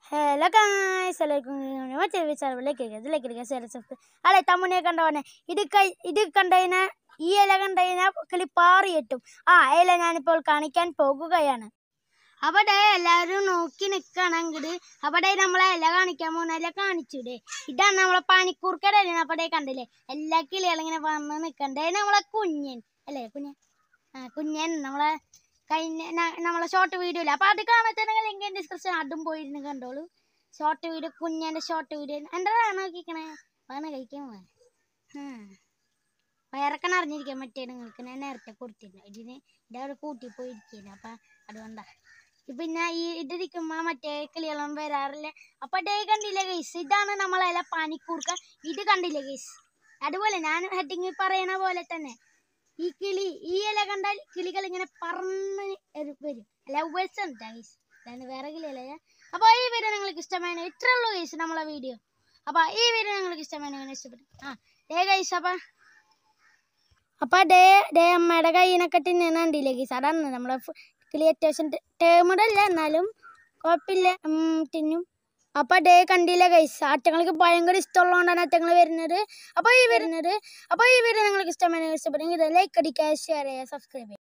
hello guys എല്ലാവർക്കും മറ്റൊരു വിചാരത്തിലേക്ക് ഇതിലേക്ക് ഇരിക്കുക സേരസഫ് അല്ലെ തമ്മുനെ കണ്ടവനെ ഇത് കൈ ഇത് കണ്ടതിന് ഈ ഇല കണ്ടതിന് കിളി പാറി കിട്ടും ആ ഇല ഞാനിപ്പോൾ കാണിക്കാൻ പോകുകയാണ് അവിടെ എല്ലാവരും നോക്കി നിൽക്കണമെങ്കിൽ അവിടെ നമ്മളെ ഇല കാണിക്കാൻ പോകുന്ന ഇല കാണിച്ചൂടെ ഇതാണ് നമ്മളെ പനിക്കൂർക്കട അവിടെ കണ്ടില്ലേ എല്ലാ കിളികളും ഇങ്ങനെ വന്ന് നിൽക്കണ്ടേ നമ്മളെ കുഞ്ഞൻ അല്ലേ കുഞ്ഞൻ ആ കുഞ്ഞൻ നമ്മളെ കഴിഞ്ഞ ന- നമ്മളെ ഷോർട്ട് വീഡിയോ ഇല്ല അപ്പൊ അത് കാണാത്തണെങ്കിൽ ലിങ്ക് ഡിസ്ക്രിപ്ഷൻ അതും പോയിരുന്ന് കണ്ടോളൂ ഷോർട്ട് വീഡിയോ കുഞ്ഞന്റെ ഷോർട്ട് വീഡിയോ എൻ്റെ നോക്കിക്കണേ വേണം കഴിക്കാൻ പോവാ വയറൊക്കെ അറിഞ്ഞിരിക്കാൻ മറ്റേ നിങ്ങൾക്ക് ഞാൻ നേരത്തെ കൊടുത്തിരുന്നു ഇതിന് ഇതാ അവിടെ കൂട്ടി പോയിരിക്കുന്നു അപ്പൊ അതുകൊണ്ടാ പിന്നെ ഈ ഇതിരിക്കുമ്പോ മറ്റേ കിളികളും വരാറില്ല അപ്പൊ ഡേ കണ്ടില്ലേ ഗൈസ് ഇതാണ് നമ്മളെ പനിക്കൂർക്ക ഇത് കണ്ടില്ലേ ഗൈസ് അതുപോലെ ഞാൻ ഹെഡിങ്ങിൽ പറയണ പോലെ തന്നെ ഈ കിളി ഈ ഇല കണ്ടാൽ കിളികൾ ഇങ്ങനെ പറന്ന് എരു- വരും ലവേഴ്സ് ഉണ്ട് ഗൈസ് അല്ലാണ്ട് വേറെ കിളിയല്ല അപ്പോൾ ഈ വീഡിയോ നിങ്ങൾക്ക് ഇഷ്ടമായ ഇത്രേ ഉള്ളൂ ഗൈസ് നമ്മളെ വീഡിയോ അപ്പോൾ ഈ വീഡിയോ നിങ്ങൾക്ക് ഇഷ്ടമായ ഇഷ്ടപ്പെട്ടു ആ ഡേ ഗൈസ് അപ്പം അപ്പം ഡേ ഡേ അമ്മയുടെ കയ്യിനൊക്കെ തിന്നുന്ന കണ്ടില്ലേ ഗൈസ് അതാണ് നമ്മളെ ഫു- കിളി അത്യാവശ്യം ടേമഡല്ല എന്നാലും കുഴപ്പമില്ല ഉം, തിന്നും അപ്പൊ ഡേ കണ്ടില്ല ഗൈസ് ആറ്റങ്ങൾക്ക് ഭയങ്കര ഇഷ്ടമുള്ളതുകൊണ്ടാണ് ആറ്റങ്ങൾ വരുന്നത് അപ്പോൾ ഈ വരുന്നത് അപ്പോൾ ഈ വീഡിയോ നിങ്ങൾക്ക് ഇഷ്ടമായി ഇഷ്ടപ്പെട്ടെങ്കിൽ ലൈക്ക് അടിക്കുക ഷെയർ ചെയ്യുക സബ്സ്ക്രൈബ് ചെയ്യുക